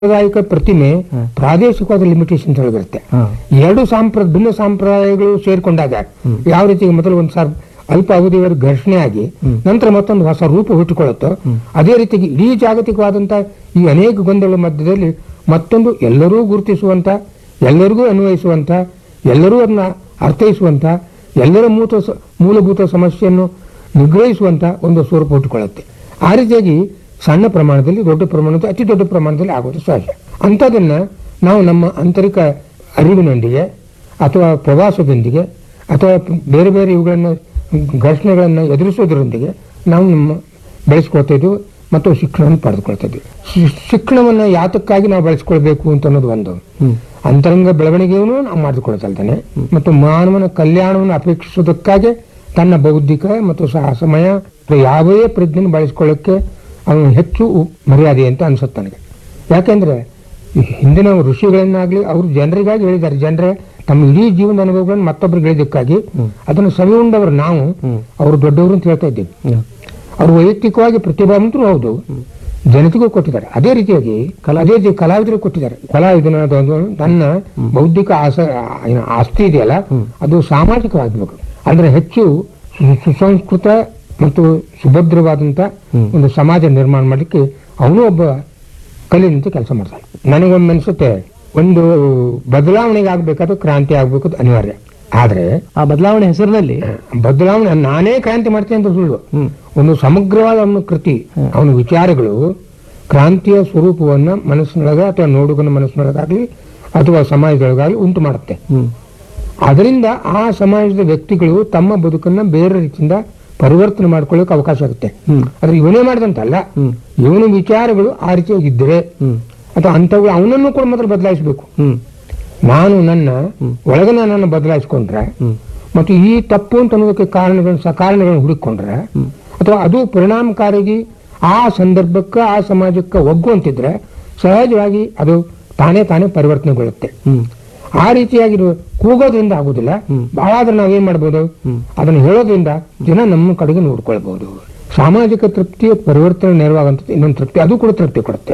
ಸಾಂಪ್ರದಾಯಿಕ ಪ್ರತಿಮೆ ಪ್ರಾದೇಶಿಕವಾದ ಲಿಮಿಟೇಷನ್ ಒಳಗಿರುತ್ತೆ ಹಾ. ಎರಡು ಸಾಂಪ್ರ ಭಿನ್ನ ಸಂಪ್ರದಾಯಗಳು ಸೇರ್ಕೊಂಡಾಗ ಯಾವ ರೀತಿ ಮೊದಲು ಒಂದು ಸಾರ್ ಅಲ್ಪ ಅವಧಿಯವರೆಗೆ ಘರ್ಷಣೆ ಆಗಿ ನಂತರ ಮತ್ತೊಂದು ಹೊಸ ರೂಪ ಹುಟ್ಟಿಕೊಳ್ಳುತ್ತೋ ಅದೇ ರೀತಿಯಾಗಿ ಇಡೀ ಜಾಗತಿಕವಾದಂತ ಈ ಅನೇಕ ಗೊಂದಲ ಮಧ್ಯದಲ್ಲಿ ಮತ್ತೊಂದು ಎಲ್ಲರೂ ಗುರುತಿಸುವಂತ ಎಲ್ಲರಿಗೂ ಅನ್ವಯಿಸುವಂತ ಎಲ್ಲರೂ ಅದನ್ನ ಅರ್ಥೈಸುವಂತ ಎಲ್ಲರ ಮೂತ ಸ- ಮೂಲಭೂತ ಸಮಸ್ಯೆಯನ್ನು ನಿಗ್ರಹಿಸುವಂತ ಒಂದು ಸ್ವರೂಪ ಹುಟ್ಟಿಕೊಳ್ಳುತ್ತೆ ಆ ರೀತಿಯಾಗಿ ಸಣ್ಣ ಪ್ರಮಾಣದಲ್ಲಿ ದೊಡ್ಡ ಪ್ರಮಾಣದ ಅತಿ ದೊಡ್ಡ ಪ್ರಮಾಣದಲ್ಲಿ ಆಗೋದು ಸಹಜ ಅಂಥದನ್ನ ನಾವು ನಮ್ಮ ಆಂತರಿಕ ಅರಿವಿನೊಂದಿಗೆ ಅಥವಾ ಪ್ರವಾಸದೊಂದಿಗೆ ಅಥವಾ ಬೇರೆ ಬೇರೆ ಇವುಗಳನ್ನು ಘರ್ಷಣೆಗಳನ್ನು ಎದುರಿಸೋದ್ರೊಂದಿಗೆ ನಾವು ನಮ್ಮ ಬೆಳೆಸ್ಕೊಳ್ತಾ ಇದ್ವಿ ಮತ್ತು ಶಿಕ್ಷಣವನ್ನು ಪಡೆದುಕೊಳ್ತಾ ಇದ್ವಿ ಶಿ- ಶಿಕ್ಷಣವನ್ನು ಯಾತಕ್ಕಾಗಿ ನಾವು ಬೆಳೆಸ್ಕೊಳ್ಬೇಕು ಅಂತ ಅನ್ನೋದು ಒಂದು ಅಂತರಂಗ ಬೆಳವಣಿಗೆಯನ್ನು ನಾವು ಮಾಡಿಕೊಳ್ಳುತ್ತಲ್ತಾನೆ ಮತ್ತು ಮಾನವನ ಕಲ್ಯಾಣವನ್ನು ಅಪೇಕ್ಷಿಸೋದಕ್ಕಾಗಿ ತನ್ನ ಬೌದ್ಧಿಕ ಮತ್ತು ಸಹ ಸಮಯ ಅಥವಾ ಯಾವುದೇ ಪ್ರಜ್ಞೆಯನ್ನು ಬಳಸ್ಕೊಳ್ಳೋಕ್ಕೆ ಅವನು ಹೆಚ್ಚು ಉ- ಮರ್ಯಾದೆ ಅಂತ ಅನ್ಸುತ್ತೆ ನನಗೆ ಯಾಕೆಂದ್ರೆ ಈ ಹಿಂದಿನ ಋಷಿಗಳನ್ನಾಗ್ಲಿ ಅವರು ಜನರಿಗಾಗಿ ಹೇಳಿದ್ದಾರೆ ಜನರೇ ತಮ್ಮ ಇಡೀ ಜೀವನದ ಅನುಭವಗಳನ್ನು ಮತ್ತೊಬ್ಬರಿಗೆ ಹೇಳಿದ್ದಕ್ಕಾಗಿ ಅದನ್ನು ಸವಿ ಉಂಡವರು ನಾವು ಅವರು ದೊಡ್ಡವರು ಅಂತ ಹೇಳ್ತಾ ಇದ್ದೀವಿ ಅವರು ವೈಯಕ್ತಿಕವಾಗಿ ಪ್ರತಿಭಾವಂತರು ಹೌದು ಜನತೆಗೂ ಕೊಟ್ಟಿದ್ದಾರೆ ಅದೇ ರೀತಿಯಾಗಿ ಅದೇ ರೀತಿ ಕಲಾವಿದರಿಗೆ ಕೊಟ್ಟಿದ್ದಾರೆ ಕಲಾವಿದನ ಒಂದು ತನ್ನ ಬೌದ್ಧಿಕ ಆಸ ಏನು ಆಸ್ತಿ ಇದೆಯಲ್ಲ ಅದು ಸಾಮಾಜಿಕವಾಗಬೇಕು ಅಂದ್ರೆ ಹೆಚ್ಚು ಸು- ಸುಸಂಸ್ಕೃತ ಮತ್ತು ಸುಭದ್ರವಾದಂತ ಒಂದು ಸಮಾಜ ನಿರ್ಮಾಣ ಮಾಡಲಿಕ್ಕೆ ಅವನು ಒಬ್ಬ ಕಲಿನಂತೆ ಕೆಲಸ ಮಾಡ್ತಾನೆ ನನಗೊಮ್ಮೆ ಅನ್ಸುತ್ತೆ ಒಂದು ಬದಲಾವಣೆಗೆ ಆಗ್ಬೇಕಾದ್ರೆ ಕ್ರಾಂತಿ ಆಗ್ಬೇಕು ಅದು ಅನಿವಾರ್ಯ ಆದ್ರೆ ಆ ಬದಲಾವಣೆ ಹೆಸರಿನಲ್ಲಿ ಬದಲಾವಣೆ ನಾನೇ ಕ್ರಾಂತಿ ಮಾಡ್ತೇನೆ ಅಂತ ಸುಳ್ಳು ಒಂದು ಸಮಗ್ರವಾದ ಅವನ ಕೃತಿ ಅವನ ವಿಚಾರಗಳು ಕ್ರಾಂತಿಯ ಸ್ವರೂಪವನ್ನ ಮನಸ್ಸಿನೊಳಗ ಅಥವಾ ನೋಡುಗನ ಮನಸ್ಸಿನೊಳಗಾಗ್ಲಿ ಅಥವಾ ಸಮಾಜದೊಳಗಾಗ್ಲಿ ಉಂಟು ಮಾಡುತ್ತೆ ಹ್ಮ್ ಅದರಿಂದ ಆ ಸಮಾಜದ ವ್ಯಕ್ತಿಗಳು ತಮ್ಮ ಬದುಕನ್ನ ಬೇರೆ ರೀತಿಯಿಂದ ಪರಿವರ್ತನೆ ಮಾಡ್ಕೊಳ್ಳೋಕೆ ಅವಕಾಶ ಆಗುತ್ತೆ ಹ್ಮ್. ಆದ್ರೆ ಇವನೇ ಮಾಡಿದಂತಲ್ಲ ಹ್ಮ್. ಇವನ ವಿಚಾರಗಳು ಆ ರೀತಿಯಾಗಿದ್ದರೆ ಹ್ಮ್ ಅಥವಾ ಅಂಥವು ಅವನನ್ನು ಕೂಡ ಮೊದಲು ಬದಲಾಯಿಸಬೇಕು ಹ್ಮ್ ನಾನು ನನ್ನ ಒಳಗೆ ನನ್ನನ್ನು ಬದಲಾಯಿಸ್ಕೊಂಡ್ರೆ ಹ್ಮ್ ಮತ್ತು ಈ ತಪ್ಪು ಅಂತ ಅನ್ನೋದಕ್ಕೆ ಕಾರಣಗಳನ್ನು ಸಕಾರಣಗಳನ್ನು ಹುಡುಕೊಂಡ್ರೆ ಅಥವಾ ಅದು ಪರಿಣಾಮಕಾರಿಯಾಗಿ ಆ ಸಂದರ್ಭಕ್ಕೆ ಆ ಸಮಾಜಕ್ಕೆ ಒಗ್ಗುವಂತಿದ್ರೆ ಸಹಜವಾಗಿ ಅದು ತಾನೇ ತಾನೇ ಪರಿವರ್ತನೆಗೊಳ್ಳುತ್ತೆ ಹ್ಮ್ ಆ ರೀತಿಯಾಗಿರುವ ಕೂಗೋದ್ರಿಂದ ಆಗುದಿಲ್ಲ ಬಹಳ ಆದ್ರೆ ನಾವೇನ್ ಮಾಡ್ಬೋದು ಅದನ್ನು ಹೇಳೋದ್ರಿಂದ ಜನ ನಮ್ಮ ಕಡೆಗೆ ನೋಡ್ಕೊಳ್ಬಹುದು ಸಾಮಾಜಿಕ ತೃಪ್ತಿಯ ಪರಿವರ್ತನೆ ನೆರವಾಗಂತ ಇನ್ನೊಂದು ತೃಪ್ತಿ ಅದು ಕೂಡ ತೃಪ್ತಿ ಕೊಡುತ್ತೆ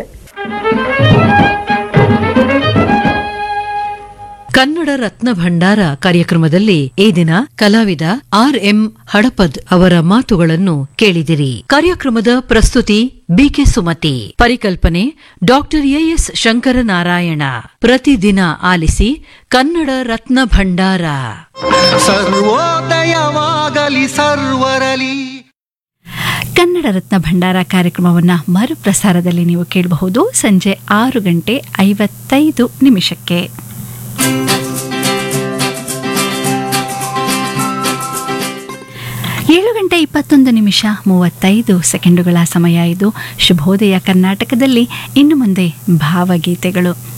ಕನ್ನಡ ರತ್ನ ಭಂಡಾರ ಕಾರ್ಯಕ್ರಮದಲ್ಲಿ ಈ ದಿನ ಕಲಾವಿದ ಆರ್ ಎಂ ಹಡಪದ್ ಅವರ ಮಾತುಗಳನ್ನು ಕೇಳಿದಿರಿ ಕಾರ್ಯಕ್ರಮದ ಪ್ರಸ್ತುತಿ ಬಿಕೆ ಸುಮತಿ ಪರಿಕಲ್ಪನೆ ಡಾಕ್ಟರ್ ಎಎಸ್ ಶಂಕರನಾರಾಯಣ ಪ್ರತಿದಿನ ಆಲಿಸಿ ಕನ್ನಡ ರತ್ನ ಭಂಡಾರ ಸರ್ವೋದಯವಾಗಲಿ ಸರ್ವರಲಿ ಕನ್ನಡ ರತ್ನ ಭಂಡಾರ ಕಾರ್ಯಕ್ರಮವನ್ನು ಮರುಪ್ರಸಾರದಲ್ಲಿ ನೀವು ಕೇಳಬಹುದು ಸಂಜೆ ಆರು ಗಂಟೆ ಐವತ್ತೈದು ನಿಮಿಷಕ್ಕೆ ಏಳು ಗಂಟೆ ಇಪ್ಪತ್ತೊಂದು ನಿಮಿಷ ಮೂವತ್ತೈದು ಸೆಕೆಂಡುಗಳ ಸಮಯ ಇದು ಶುಭೋದಯ ಕರ್ನಾಟಕದಲ್ಲಿ ಇನ್ನು ಮುಂದೆ ಭಾವಗೀತೆಗಳು